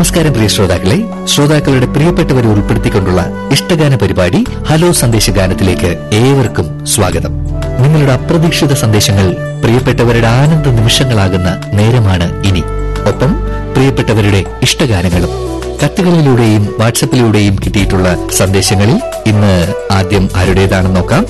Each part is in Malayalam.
നമസ്കാരം പ്രിയ ശ്രോതാക്കളെ ശ്രോതാക്കളുടെ പ്രിയപ്പെട്ടവരെ ഉൾപ്പെടുത്തിക്കൊണ്ടുള്ള ഇഷ്ടഗാന പരിപാടി ഹലോ സന്ദേശഗാനത്തിലേക്ക് ഏവർക്കും സ്വാഗതം നിങ്ങളുടെ അപ്രതീക്ഷിത സന്ദേശങ്ങൾ പ്രിയപ്പെട്ടവരുടെ ആനന്ദ നിമിഷങ്ങളാകുന്ന നേരമാണ് ഇനി ഒപ്പം പ്രിയപ്പെട്ടവരുടെ ഇഷ്ടഗാനങ്ങളും കത്തുകളിലൂടെയും വാട്സപ്പിലൂടെയും കിട്ടിയിട്ടുള്ള സന്ദേശങ്ങളിൽ ഇന്ന് ആദ്യം ആരുടേതാണെന്ന് നോക്കാം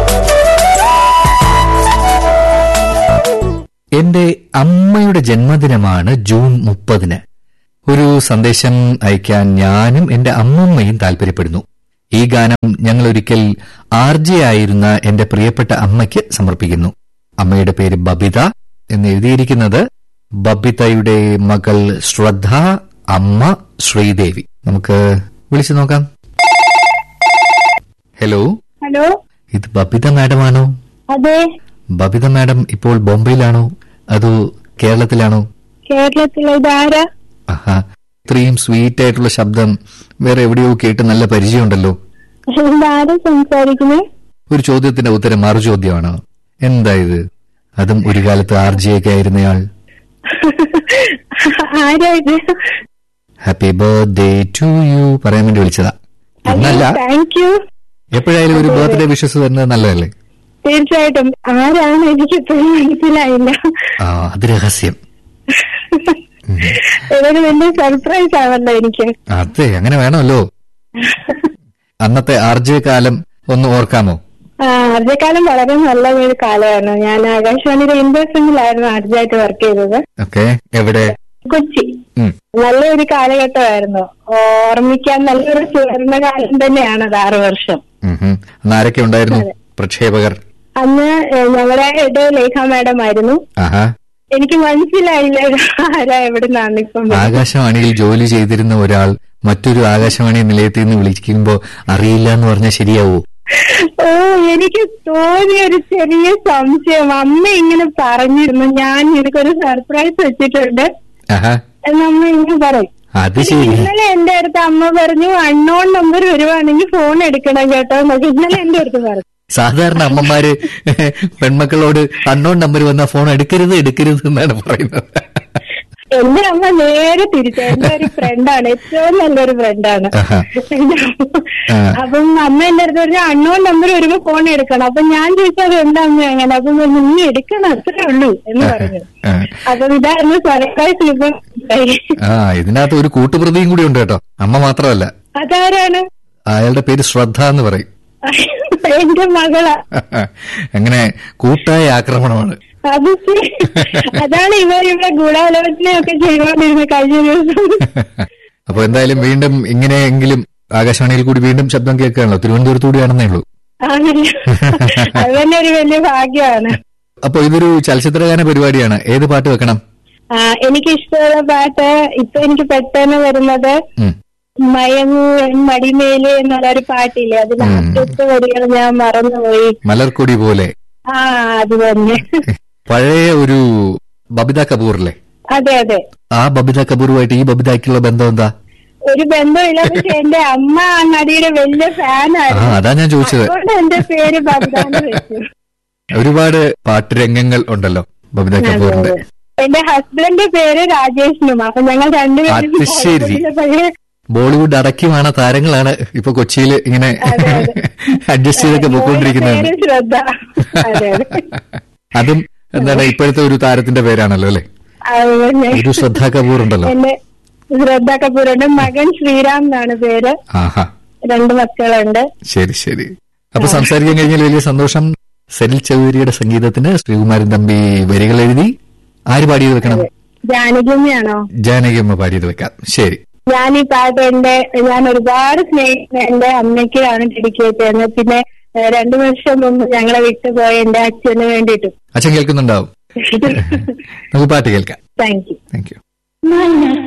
എന്റെ അമ്മയുടെ ജന്മദിനമാണ് ജൂൺ മുപ്പതിന് ഒരു സന്ദേശം അയക്കാൻ ഞാനും എന്റെ അമ്മമ്മയും താല്പര്യപ്പെടുന്നു ഈ ഗാനം ഞങ്ങൾ ഒരിക്കൽ ആർജെ ആയിരുന്ന എന്റെ പ്രിയപ്പെട്ട അമ്മയ്ക്ക് സമർപ്പിക്കുന്നു അമ്മയുടെ പേര് ബബിത എന്ന് എഴുതിയിരിക്കുന്നത് ബബിതയുടെ മകൾ ശ്രദ്ധ അമ്മ ശ്രീദേവി നമുക്ക് വിളിച്ചു നോക്കാം ഹലോ ഹലോ ഇത് ബബിത മാഡമാണോ അതെ ബബിത മാഡം ഇപ്പോൾ ബോംബെയിലാണോ അതോ കേരളത്തിലാണോ കേരളത്തിലെ ഇതാരാ ആഹാ ഇത്രയും സ്വീറ്റ് ആയിട്ടുള്ള ശബ്ദം വേറെ എവിടെയോ കേട്ട് നല്ല പരിചയമുണ്ടല്ലോ ഇതാരാ സംസാരിക്കുന്നേ ഒരു ചോദ്യത്തിന്റെ ഉത്തരം മറു ചോദ്യമാണോ എന്താ ഇത് അതും ഒരു കാലത്ത് ആർ ജി ഒക്കെ ആയിരുന്നയാൾ ആരാ ഇത് ഹാപ്പി ബർത്ത്ഡേ ടു യു പറയാൻ വേണ്ടി വിളിച്ചതാ എന്നല്ല താങ്ക് യു എപ്പോഴായാലും ഒരു ബർത്ത്ഡേ വിഷസ് വരുന്നത് നല്ലതല്ലേ തീർച്ചയായിട്ടും ആരാണ് എനിക്ക് ഇപ്പോഴും മനസ്സിലായില്ല ആ അത് രഹസ്യം ഇതൊരു വലിയ സർപ്രൈസ് ആണല്ലോ എനിക്ക് അതെ അങ്ങനെ വേണമല്ലോ അന്നത്തെ ആർ ജെ കാലം ഒന്ന് ഓർക്കാമോ ആ ആർജക്കാലം വളരെ നല്ല ഒരു കാലമാണ് ഞാൻ ആകാശവാണി റെയിൻബോസിംഗിലായിരുന്നു ആർജയായിട്ട് വർക്ക് ചെയ്തത് ഓക്കെ എവിടെ കൊച്ചി ഉം. നല്ലൊരു കാലഘട്ടമായിരുന്നു ഓർമ്മിക്കാൻ നല്ലൊരു സുവർണ കാലം തന്നെയാണ് അത് ആറു വർഷം ഉം ഹും. അന്ന് ആരൊക്കെ ഉണ്ടായിരുന്നു പ്രക്ഷേപകർ അന്ന് ഏഹ്, ഞങ്ങളുടെ ഹെഡ് ലേഖ മാഡം ആയിരുന്നു ആഹാ എനിക്ക് മനസ്സിലായില്ല ആരാ എവിടുന്നാണ് ഇപ്പം ആകാശവാണിയിൽ ജോലി ചെയ്തിരുന്ന ഒരാൾ മറ്റൊരു ആകാശവാണി നിലയത്തിൽ നിന്ന് വിളിക്കുമ്പോ അറിയില്ല എന്ന് പറഞ്ഞാൽ ശരിയാവോ ഓ എനിക്ക് തോന്നിയ ഒരു ചെറിയ സംശയം അമ്മ ഇങ്ങനെ പറഞ്ഞിരുന്നു ഞാൻ എനിക്കൊരു സർപ്രൈസ് വെച്ചിട്ടുണ്ട് ആഹാ എന്ന് അമ്മ ഇങ്ങനെ പറയും അത് ശരി ഇന്നലെ എന്റെ അടുത്ത് അമ്മ പറഞ്ഞു അൺനോൺ നമ്പർ വരുവാണെങ്കിൽ ഫോൺ എടുക്കണം കേട്ടോ എന്നൊക്കെ ഇന്നലെ എന്റെ അടുത്ത് പറഞ്ഞു സാധാരണ അമ്മമാര് പെൺമക്കളോട് അൺനോൺ നമ്പർ വന്ന ഫോൺ എടുക്കരുത് എടുക്കരുത് എന്നാണ് പറയുന്നത് എന്റെ അമ്മ നേരെ തിരിച്ച എന്റെ ഒരു ഫ്രണ്ടാണ് ഏറ്റവും നല്ലൊരു ഫ്രണ്ടാണ് ആഹാ. ആ. അപ്പം അമ്മ എന്റെ അടുത്ത് പറഞ്ഞു അണ്ണോൺ നമ്പർ വരുമ്പോ ഫോൺ എടുക്കണം അപ്പൊ ഞാൻ ചോദിച്ചത് എന്താ അമ്മ അങ്ങനെ അപ്പം പറഞ്ഞു, നീ എടുക്കണം അത്രേ ഉള്ളൂ എന്ന് പറഞ്ഞു ആ. അപ്പൊ ഇതായിരുന്നു സർപ്രൈസ് ഇപ്പം ആ ഇതിനകത്ത് ഒരു കൂട്ടുപ്രതിയും കൂടി ഉണ്ട് കേട്ടോ അമ്മ മാത്രമല്ല അതാരാണ് അയാളുടെ പേര് ശ്രദ്ധ എന്ന് പറയും എന്റെ മകളാ അങ്ങനെ കൂട്ടായ ആക്രമണമാണ് അത് ശരി. അതാണ് ഇവർ ഇവിടെ ഗുണാലോചനയൊക്കെ ചെയ്തുകൊണ്ടിരുന്നത് കഴിഞ്ഞ ദിവസം അപ്പൊ എന്തായാലും വീണ്ടും ഇങ്ങനെയെങ്കിലും ആകാശവാണിയിൽ കൂടി വീണ്ടും ശബ്ദം കേൾക്കുകയാണല്ലോ തിരുവനന്തപുരത്ത് കൂടിയാണെന്നേ ഉള്ളൂ ആണല്ലോ അത് തന്നെ ഒരു വലിയ ഭാഗ്യമാണ് അപ്പൊ ഇതൊരു ചലച്ചിത്രഗാന പരിപാടിയാണ് ഏത് പാട്ട് വെക്കണം ആ, എനിക്ക് ഇഷ്ടമുള്ള പാട്ട് ഇപ്പൊ എനിക്ക് പെട്ടെന്ന് വരുന്നത് ഉം. മയങ്ങൂ എൻ മടിമേലെ എന്നുള്ള ഒരു പാട്ടില്ലേ അതിൽ ഉം. ആദ്യത്തെ വരികൾ ഞാൻ മറന്നുപോയി മലർക്കൊടി പോലെ ആ അത് തന്നെ പഴയ ഒരു ബബിത കപൂറില്ലേ അതെ അതെ ആ ബബിത കപൂറുമായിട്ട് ഈ ബബിതയ്ക്കുള്ള ബന്ധം എന്താ ഒരു ബന്ധമില്ല പക്ഷെ എന്റെ അമ്മ ആ നടിയുടെ വലിയ ആ ഫാനായിരുന്നു അതാ ഞാൻ ചോദിച്ചത് അതുകൊണ്ട് എന്റെ പേര് ബബ്ദാന്ന് വെച്ചു ഒരുപാട് പാട്ടുരംഗങ്ങൾ ഉണ്ടല്ലോ ബബിത കപൂറിന്റെ എന്റെ ഹസ്ബൻഡിന്റെ പേര് രാജേഷിനും അപ്പൊ ഞങ്ങൾ രണ്ടുപേരും അത് ശരി. പഴയ ബോളിവുഡ് അടക്കിയുമാണ് താരങ്ങളാണ് ഇപ്പൊ കൊച്ചിയിൽ ഇങ്ങനെ അതെ, അതെ. അഡ്ജസ്റ്റ് ചെയ്തൊക്കെ പോയിക്കൊണ്ടിരിക്കുന്നത് പേര് ശ്രദ്ധ അതെ അതെ അതും എന്താണ് ഇപ്പോഴത്തെ ഒരു താരത്തിന്റെ പേരാണല്ലോ അല്ലെ അതുപോലെ ഞാൻ- ഒരു ശ്രദ്ധ കപൂർ ഉണ്ടല്ലോ എന്റെ ശ്രദ്ധ കപൂറുണ്ട് മകൻ ശ്രീറാം എന്നാണ് പേര് ആഹാ രണ്ട് മക്കളുണ്ട് ശരി ശരി അപ്പൊ സംസാരിക്കാൻ കഴിഞ്ഞാൽ വലിയ സന്തോഷം സെനിൽ ചൗധരിയുടെ സംഗീതത്തിന് ശ്രീകുമാരൻ തമ്പി വരികൾ എഴുതി ആര് പാടിയത് വെക്കണം ജാനകിയമ്മയാണോ ജാനകിയമ്മ പാടിയത് വെക്കാം ശരി ഞാൻ ഈ പാട്ട് എന്റെ ഞാൻ ഒരുപാട് സ്നേഹിക്കുന്ന എന്റെ അമ്മയ്ക്കാണ് ഡെഡിക്കേറ്റ് ചെയ്യുന്നത് പിന്നെ ഏഹ്, രണ്ടു വർഷം മുമ്പ് ഞങ്ങളെ വിട്ടുപോയ എന്റെ അച്ഛന് വേണ്ടിയിട്ടും അച്ഛൻ കേൾക്കുന്നുണ്ടാവും നമുക്ക് പാട്ട് കേൾക്കാം താങ്ക് യു താങ്ക് യു